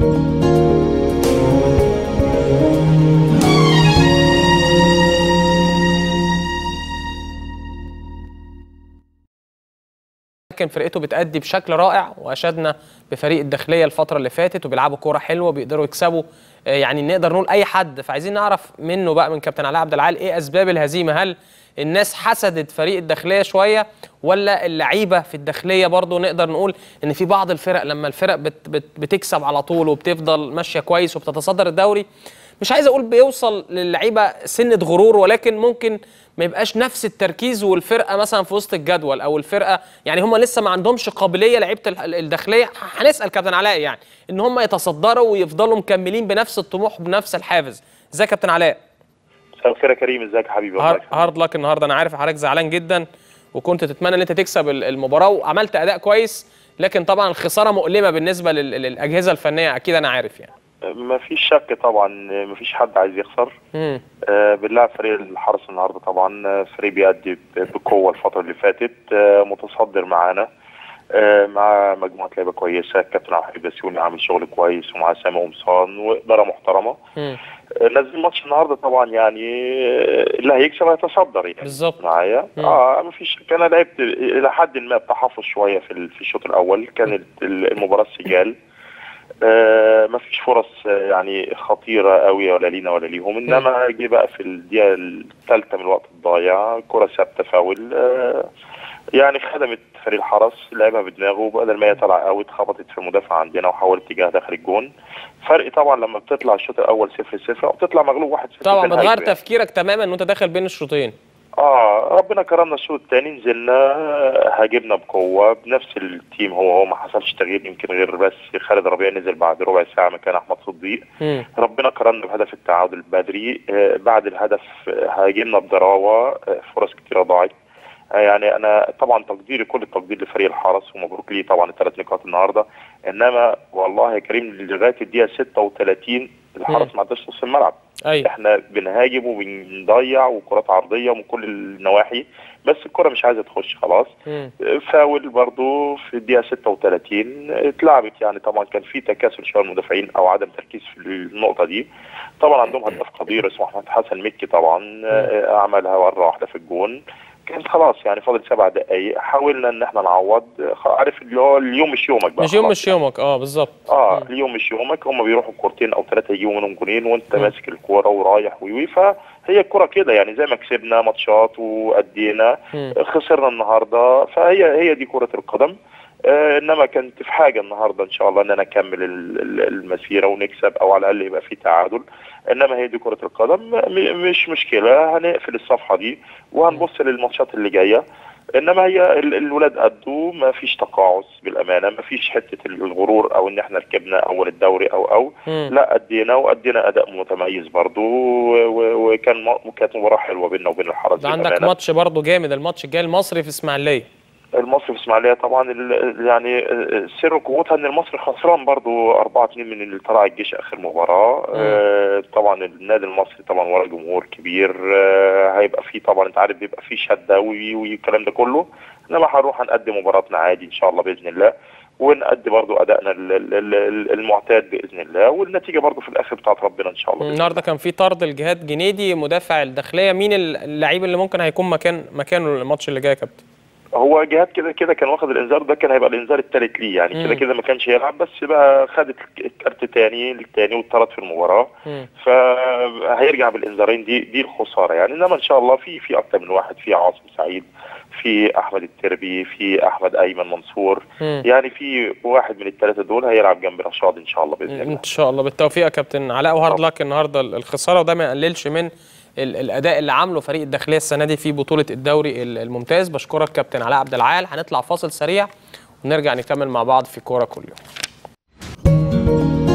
لكن فرقته بتأدي بشكل رائع واشدنا بفريق الداخليه الفتره اللي فاتت وبيلعبوا كوره حلوه بيقدروا يكسبوا آه، يعني نقدر نقول اي حد فعايزين نعرف منه بقى من كابتن علاء عبد العال ايه اسباب الهزيمه هل الناس حسدت فريق الداخليه شويه ولا اللعيبه في الداخليه برضو نقدر نقول ان في بعض الفرق لما الفرق بت بت بتكسب على طول وبتفضل ماشيه كويس وبتتصدر الدوري مش عايز اقول بيوصل للعيبه سنه غرور ولكن ممكن ما يبقاش نفس التركيز والفرقه مثلا في وسط الجدول او الفرقه يعني هم لسه ما عندهمش قابليه لعيبه ال- الداخليه هنسال كابتن علاء يعني ان هم يتصدروا ويفضلوا مكملين بنفس الطموح بنفس الحافز ازيك يا كابتن علاء مساء الخير يا كريم ازيك يا حبيبي الله هار- يخليك. هارد لك النهارده انا عارف حضرتك زعلان جدا وكنت تتمنى ان انت تكسب ال- المباراه وعملت اداء كويس لكن طبعا الخساره مؤلمه بالنسبه لل- للاجهزه الفنيه اكيد انا عارف يعني ما فيش شك طبعا ما فيش حد عايز يخسر امم آه، بنلعب فريق الحرس النهارده طبعا آه، فريق بيأدي ب- بقوه الفتره اللي فاتت آه، متصدر معانا آه، مع مجموعه لعيبه كويسه الكابتن عبد الحميد بسيوني عامل شغل كويس ومع سامي قمصان واداره محترمه امم آه، نازلين ماتش النهارده طبعا يعني آه، اللي هيكسب هيتصدر يعني بالظبط معايا مم. اه ما فيش شك انا لعبت الى حد ما بتحفظ شويه في ال- في الشوط الاول كانت ال- المباراه سجال آه ما فيش فرص آه، يعني خطيره قوي ولا لينا ولا ليهم انما جه بقى في الدقيقه الثالثه من الوقت الضايع كره ثابته فاول آه يعني خدمت فريق الحرس لعبها بدماغه بدل ما هي طالعه اوت خبطت في المدافع عندنا وحولت اتجاه داخل الجون فرق طبعا لما بتطلع الشوط الاول 0 0 او تطلع مغلوب 1 0 طبعا بتغير تفكيرك تماما ان انت داخل بين الشوطين اه ربنا كرمنا الشوط الثاني نزلنا هاجمنا بقوه بنفس التيم هو هو ما حصلش تغيير يمكن غير بس خالد ربيع نزل بعد ربع ساعه مكان احمد صديق امم ربنا كرمنا بهدف التعادل البدري آه بعد الهدف آه، هاجمنا بدراوه آه فرص كتيره ضاعت آه يعني انا طبعا تقديري كل التقدير لفريق الحرس ومبروك ليه طبعا الثلاث نقاط النهارده انما والله يا كريم لغايه الدقيقه 36 الحرس مم. ما عداش نص الملعب ايوه احنا بنهاجم وبنضيع وكرات عرضيه من كل النواحي بس الكره مش عايزه تخش خلاص امم فاول برضو في الدقيقه 36 اتلعبت يعني طبعا كان في تكاسل شويه المدافعين او عدم تركيز في النقطه دي طبعا عندهم هداف قدير اسمه احمد حسن مكي طبعا اه، عملها مره واحده في الجون كانت خلاص يعني فاضل سبع دقائق حاولنا ان احنا نعوض خ- عارف اللي هو اليوم مش يومك بقى مش يوم خلاص مش يومك اه بالظبط اه مم. اليوم مش يومك هم بيروحوا كورتين او ثلاثه يجيبوا منهم جونين وانت مم. ماسك الكوره ورايح ويوي فهي الكوره كده يعني زي ما كسبنا ماتشات وادينا مم. خسرنا النهارده فهي هي دي كره القدم آه انما كنت في حاجه النهارده ان شاء الله ان انا اكمل ال- ال- المسيره ونكسب او على الاقل يبقى في تعادل انما هي دي كره القدم م- مش مشكله هنقفل الصفحه دي وهنبص للماتشات اللي جايه انما هي ال- الولاد قدوا ما فيش تقاعس بالامانه ما فيش حته الغرور او ان احنا ركبنا اول الدوري او او مم. لا ادينا وادينا اداء متميز برضو و- و- وكان م- كانت مباراه حلوه بيننا وبين الحرس ده عندك بالأمانة. ماتش برضو جامد الماتش الجاي المصري في اسماعيليه المصري في اسماعيليه طبعا ال- ال- يعني سر قوتها ان المصري خسران برضو 4 2 من اللي طلع الجيش اخر مباراه آه طبعا النادي المصري طبعا ورا جمهور كبير آه هيبقى فيه طبعا انت عارف بيبقى فيه شده وي- والكلام ده كله انما هنروح هنقدم مباراتنا عادي ان شاء الله باذن الله ونأدي برضو ادائنا ال- ال- ال- المعتاد باذن الله والنتيجه برضو في الاخر بتاعت ربنا ان شاء الله بإذن النهارده كان في طرد الجهاد جنيدي مدافع الداخليه مين اللعيب اللي ممكن هيكون مكان مكانه الماتش اللي جاي يا كابتن هو جهاد كده كده كان واخد الانذار ده كان هيبقى الانذار الثالث ليه يعني مم. كده كده ما كانش هيلعب بس بقى خد الكارت تاني التاني والطرد في المباراه مم. فهيرجع بالانذارين دي دي الخساره يعني انما ان شاء الله في في اكتر من واحد في عاصم سعيد في احمد التربي في احمد ايمن منصور مم. يعني في واحد من الثلاثه دول هيلعب جنب رشاد ان شاء الله باذن الله ان شاء الله بالتوفيق يا كابتن علاء وهارد طبعا. لك النهارده الخساره وده ما يقللش من ال- الاداء اللي عامله فريق الداخليه السنه دي في بطوله الدوري ال- الممتاز بشكرك كابتن علاء عبد العال هنطلع فاصل سريع ونرجع نكمل مع بعض في كوره كل يوم